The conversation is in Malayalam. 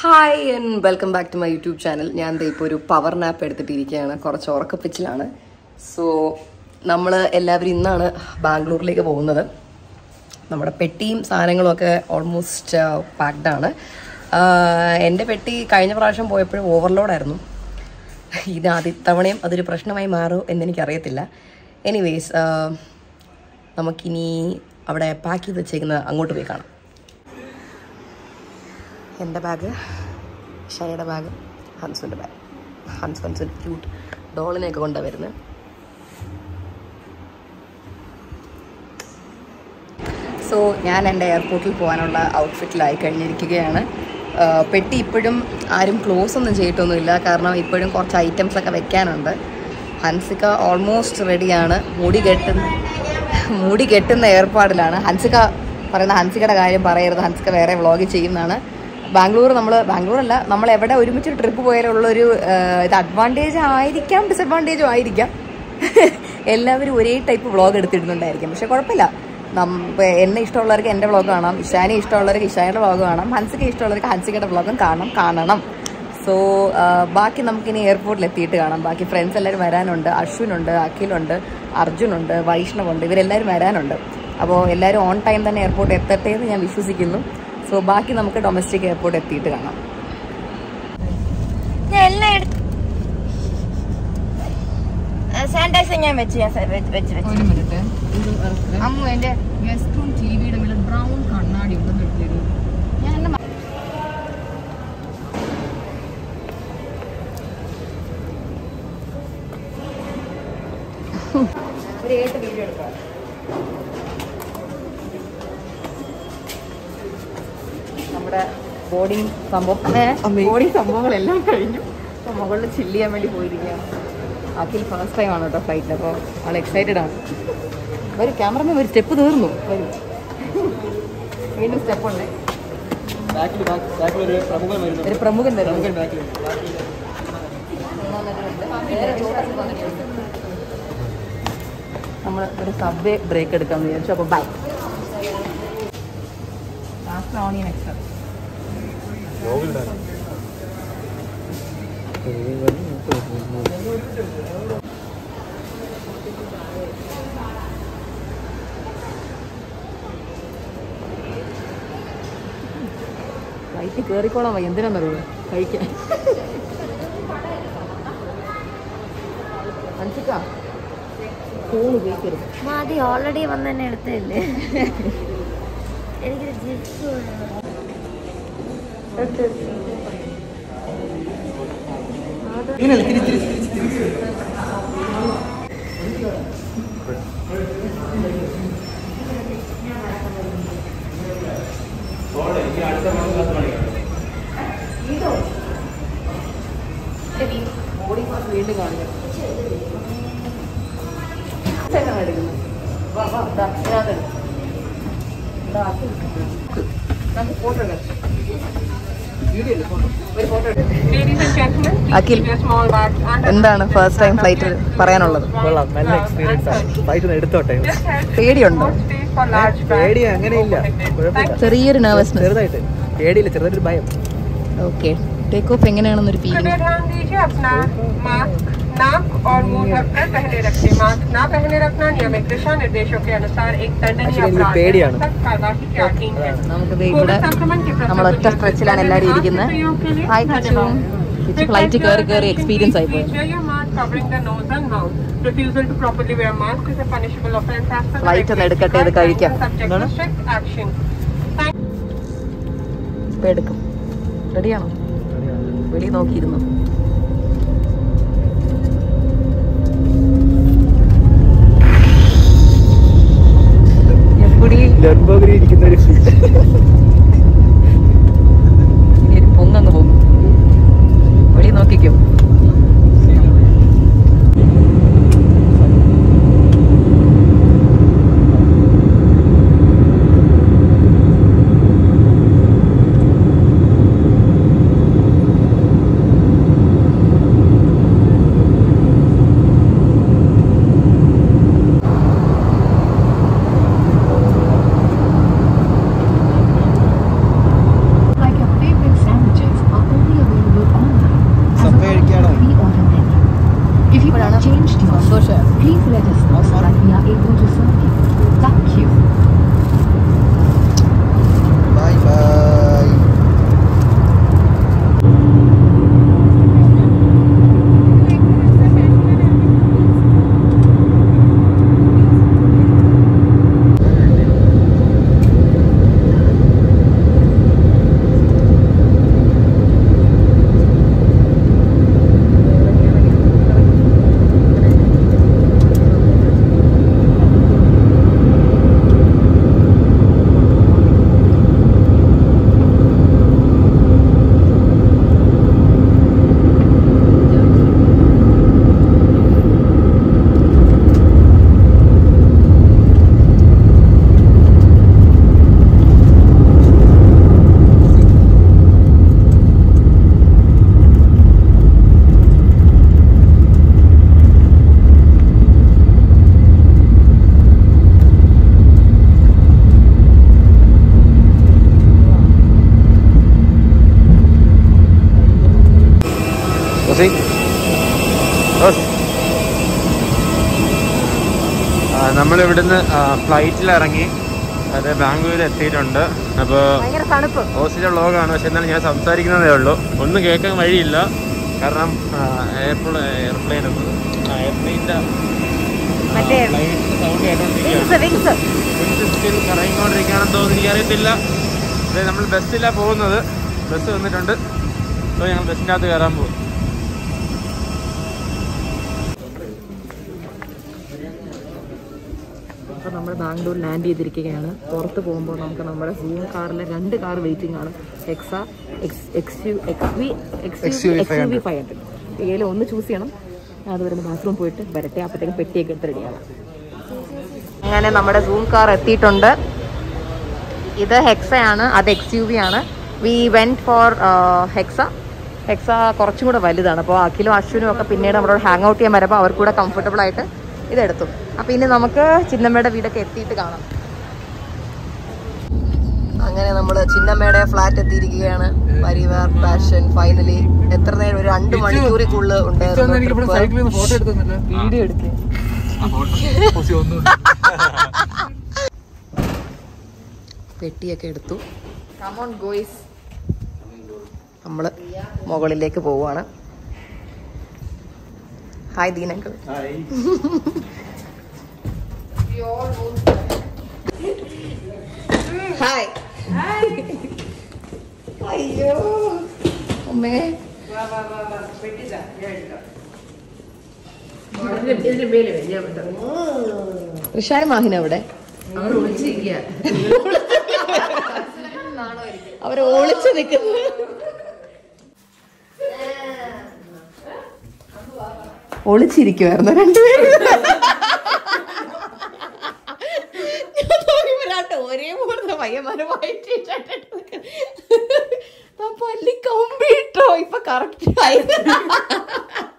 Hi and welcome back to my YouTube channel ഞാൻ ദേ ഇപ്പോൾ ഒരു പവർ നാപ്പ് എടുത്തിട്ടിരിക്കുകയാണ് കുറച്ച് ഉറക്കപ്പിച്ചിലാണ് സോ നമ്മൾ എല്ലാവരും ഇന്നാണ് ബാംഗ്ലൂരിലേക്ക് പോകുന്നത് നമ്മുടെ പെട്ടിയും സാധനങ്ങളും ഒക്കെ ഓൾമോസ്റ്റ് പാക്ഡ് ആണ് ആഹ് എൻ്റെ പെട്ടി കഴിഞ്ഞ പ്രാവശ്യം പോയപ്പോഴും ഓവർലോഡായിരുന്നു ഇത് ആദ്യ തവണയും അതൊരു പ്രശ്നമായി മാറും എന്നെനിക്കറിയത്തില്ല എനിവേസ് നമുക്കിനി അവിടെ പാക്ക് ചെയ്ത് വെച്ചേക്കുന്നത് അങ്ങോട്ട് പോയി കാണാം എൻ്റെ ബാഗ് ഷയുടെ ബാഗ് ഹൻസുൻ്റെ ബാഗ് ഹൻസ് ഹൻസുൻ്റെ ക്യൂട്ട് ഡോളിനെയൊക്കെ കൊണ്ടാണ് വരുന്നത് സോ ഞാൻ എൻ്റെ എയർപോർട്ടിൽ പോകാനുള്ള ഔട്ട്ഫിറ്റിലായി കഴിഞ്ഞിരിക്കുകയാണ് ആ, പെട്ടി ഇപ്പോഴും ആരും ക്ലോസ് ഒന്നും ചെയ്തിട്ടൊന്നുമില്ല കാരണം ഇപ്പോഴും കുറച്ച് ഐറ്റംസ് ഒക്കെ വെക്കാനുണ്ട് ഹൻസിക ഓൾമോസ്റ്റ് റെഡിയാണ് മുടി കെട്ടുന്ന മുടി കെട്ടുന്ന ഏർപ്പാടിലാണ് ഹൻസിക പറയുന്ന ഹൻസികയുടെ കാര്യം പറയരുത് ഹൻസിക വേറെ വ്ളോഗ് ചെയ്യുന്നതാണ് ബാംഗ്ലൂർ നമ്മൾ ബാംഗ്ലൂർ അല്ല നമ്മൾ എവിടെ ഒരുമിച്ച് ട്രിപ്പ് പോയാലുള്ളൊരു ആ, ഇത് അഡ്വാൻറ്റേജ് ആയിരിക്കാം ഡിസഡ്വാൻറ്റേജും ആയിരിക്കാം എല്ലാവരും ഒരേ ടൈപ്പ് വ്ളോഗ് എടുത്തിടുന്നുണ്ടായിരിക്കും പക്ഷെ കുഴപ്പമില്ല നം ഇപ്പൊ എന്നെ ഇഷ്ടമുള്ളവർക്ക് എൻ്റെ വ്ളോഗ് കാണാം ഇഷാനെ ഇഷ്ടമുള്ളവർക്ക് ഇഷായുടെ വ്ളോഗ് കാണാം ഹൻസിക ഇഷ്ടമുള്ളവർക്ക് ഹൻസികയുടെ വ്ളോഗും കാണാം കാണണം സോ ബാക്കി നമുക്കിനി എയർപോർട്ടിൽ എത്തിയിട്ട് കാണാം ബാക്കി ഫ്രണ്ട്സ് എല്ലാവരും വരാനുണ്ട് അശ്വിനുണ്ട് അഖിലുണ്ട് അർജുനുണ്ട് വൈഷ്ണവുണ്ട് ഇവരെല്ലാവരും വരാനുണ്ട് അപ്പോൾ എല്ലാവരും ഓൺ ടൈം തന്നെ എയർപോർട്ട് എത്തട്ടെ എന്ന് ഞാൻ വിശ്വസിക്കുന്നു സോ ബാക്കി നമുക്ക് ഡൊമസ്റ്റിക് എയർപോർട്ട് എത്തിയിട്ട് കാണാം ഞാൻ എല്ലാം എടുത്ത് സാനിറ്റൈസർ ഞാൻ വെച്ച് ഞാൻ സ- വെച്ച് വെച്ച് വെച്ച് ഒരു മിനിറ്റ് അമ്മു എന്റെ ഗസ്റ്റ് ടി വിയുടെ മേലെ ബ്രൗൺ കണ്ണാടി ഉണ്ടെന്ന് എടുത്തിരുന്നു ഞാൻ എൻ്റെ ഒരു ഏട്ട് വീഡിയോ എടുക്കാം നമ്മുടെ ബോർഡിങ് സംഭവം ബോർഡിങ് സംഭവങ്ങളെല്ലാം കഴിഞ്ഞു അപ്പോൾ മുകളിൽ ചില്ല് ചെയ്യാൻ വേണ്ടി പോയിരിക്കുകയാണ് അഖിൽ ഫസ്റ്റ് ടൈം ആണ് കേട്ടോ ഫ്ലൈറ്റിൽ അപ്പോൾ ആൾ എക്സൈറ്റഡ് ആണ് ഒരു ക്യാമറമാൻ ഒരു സ്റ്റെപ്പ് തീർന്നു വരും വീണ്ടും സ്റ്റെപ്പ് ഉണ്ട് ബാക്കിൽ ബാക്കിൽ ഒരു പ്രമുഖൻ വരുന്നു ഒരു പ്രമുഖൻ വരുന്നു പ്രമുഖൻ ബാക്കിൽ നമ്മൾ ഒരു സബ്വേ ബ്രേക്ക് എടുക്കാമെന്ന് വിചാരിച്ചു അപ്പോൾ by last onion extra flight കയറിക്കോളാൻ വയ്യ എന്തിനാന്നറിയോ കഴിക്കാൻ മനസ്സിക്കാ ഫോൺ ഉപയോഗിക്കരുത് മതി ഓൾറെഡി വന്ന് തന്നെ എടുത്തല്ലേ എനിക്ക് ജിപ്സ് ഇങ്ങനെയല്ല തിരിച്ച് തിരിച്ച് തിരിച്ച് ബോഡി പാർട്ട് വീണ്ടും കാണിക്കാം എങ്ങനെ എടുക്കുന്നത് വാ വാ ദാ ഇതിനകത്ത് എടുക്ക്. ദാ, ആക്കി വെക്ക്. നമുക്ക് ഫോട്ടോ എടുക്കാം വീഡിയോ അല്ലേ ഫോട്ടോ ഒരു ഫോട്ടോ എടുക്കാം അഖിൽ എന്താണ് ഫസ്റ്റ് ടൈം ഫ്ലൈറ്റിൽ പറയാനുള്ളത് കൊള്ളാം നല്ല എക്സ്പീരിയൻസ് ആണ് ഫ്ലൈറ്റ് എടുത്തോട്ടെ പേടിയുണ്ടോ പേടി അങ്ങനെയില്ല കുഴപ്പമില്ല ചെറിയൊരു നെർവസ്നെസ് ചെറുതായിട്ട് പേടിയില്ല ചെറുതായിട്ടൊരു ഭയം ഓക്കെ ടേക്ക് ഓഫ് എങ്ങനെയാണെന്നൊരു ഫീലിംഗ് कृपया ध्यान दीजिए अपना मास्क नाक और मुंह ढककर पहने रखें मास्क ना पहने रखना नियमित दिशा निर्देशों के अनुसार एक दंडनीय Actually, എനിക്ക് अपराध है പേടിയാണ്. सख्त कार्यवाही की आकीन है നമുക്ക് ദേ ഇവിടെ कोविड संक्रमण के प्रसार നമ്മൾ को ഒറ്റ देखते സ്ട്രെച്ചിലാണ് हुए എല്ലാവരും मास्क ഇരിക്കുന്നത് प्रयोग के लिए ഹായ് കിച്ചു धन्यवाद। കിച്ചു ഫ്ലൈറ്റ് കയറി കയറി എക്സ്പീരിയൻസ് ആയി പോയി Please wear your mask covering the nose and mouth. Refusal to properly wear mask is a punishable offense as per the Flight ഒന്ന് എടുക്കട്ടെ, ഇത് regulatory കഴിക്കാം. guidelines subject എന്താണ്? to strict action. Thank ഇപ്പൊ എടുക്കും റെഡിയാണോ വെളി നോക്കിയിരുന്നു എപ്പടി ലംബോഗിരി ഇരിക്കുന്ന ഒരു ഇനി ഒരു പൊങ്ങങ്ങ് പോകും വെളി നോക്കിക്കും changed your please let us know so that we are able to serve you. Thank you. Bye bye Rosie Rose നമ്മൾ ഇവിടുന്ന് ഫ്ലൈറ്റിൽ ഇറങ്ങി അത് ബാംഗ്ലൂരിൽ എത്തിയിട്ടുണ്ട് അപ്പോൾ ഭയങ്കര തണുപ്പ് ഓസിലെ വ്ളോഗാണ് പക്ഷെ എന്നാലും ഞാൻ സംസാരിക്കുന്നതേ ഉള്ളൂ ഒന്നും കേൾക്കാൻ വഴിയില്ല കാരണം എയർപ്ലെയിൻ എയർപ്ലെയിൻ എയർപ്ലെയിൻ്റെ മറ്റേ ഫ്ലൈറ്റ് സൗണ്ട് കേട്ടോണ്ടിരിക്കുകയാണ് വിങ്സ് വിങ്സ് സ്റ്റിൽ കറങ്ങിക്കൊണ്ടിരിക്കുകയാണെന്ന് തോന്നുന്നു എനിക്കറിയത്തില്ല ഇത് നമ്മൾ ബസ്സിലാണ് പോകുന്നത് ബസ് വന്നിട്ടുണ്ട് അപ്പോൾ ഞങ്ങൾ ബസ്സിൻ്റെ അകത്ത് കയറാൻ പോകും അപ്പോൾ നമ്മൾ ബാംഗ്ലൂർ ലാൻഡ് ചെയ്തിരിക്കുകയാണ് പുറത്ത് പോകുമ്പോൾ നമുക്ക് നമ്മുടെ സൂം കാറിലെ രണ്ട് കാർ വെയിറ്റിംഗ് ആണ് X X X U X V X U X U V five hundred ഏതെങ്കിലും ഒന്ന് ചൂസ് ചെയ്യണം ഞാൻ അത് വരുന്ന ബാത്റൂം പോയിട്ട് വരട്ടെ അപ്പോഴത്തേക്കും പെട്ടിയൊക്കെ എടുത്ത് റെഡിയാവാം അങ്ങനെ നമ്മുടെ സൂം കാർ എത്തിയിട്ടുണ്ട് ഇത് ഹെക്സയാണ് അത് എക്സ് യു വി ആണ് we went for Hexa Hexa കുറച്ചും കൂടെ വലുതാണ് അപ്പോൾ അഖിലും അശ്വിനും ഒക്കെ പിന്നീട് നമ്മളോട് ഹാങ് ഔട്ട് ചെയ്യാൻ വരുമ്പോൾ അവർക്ക് കൂടെ കംഫർട്ടബിൾ ആയിട്ട് ഇതെടുത്തു അപ്പോൾ ഇനി നമുക്ക് ചിന്നമ്മയുടെ വീടൊക്കെ എത്തിയിട്ട് കാണാം അങ്ങനെ നമ്മൾ ചിന്നമ്മയുടെ ഫ്ലാറ്റ് എത്തിയിരിക്കുകയാണ് പരിവാർ പാഷൻ ഫൈനലി എത്ര നേരം ഒരു രണ്ട് മണിക്കൂറിൽ കൂടുതൽ ഉണ്ടായിരുന്നു ഫോട്ടോ എടുക്കുന്നില്ല വീഡിയോ എടുക്കുക ഒന്നും പെട്ടിയൊക്കെ എടുത്തു കമോൺ ഗോയ്സ് നമ്മൾ മുകളിലേക്ക് പോവുകയാണ് ഹായ് ദീനങ്കൾ ഹായ് അയ്യോ അമ്മേ ഋഷാൻ മാഹിന അവിടെ അവർ ഒളിച്ചു നിൽക്കുന്നു ഒളിച്ചിരിക്കുവായിരുന്നു രണ്ടുപേരും ഞാൻ നോക്കിയപ്പോ രണ്ട് ഒരേപോലത്തെ പയ്യന്മാരുമായിട്ട് പല്ലി കമ്പിട്ടോ ഇപ്പൊ കറക്റ്റ് ആയി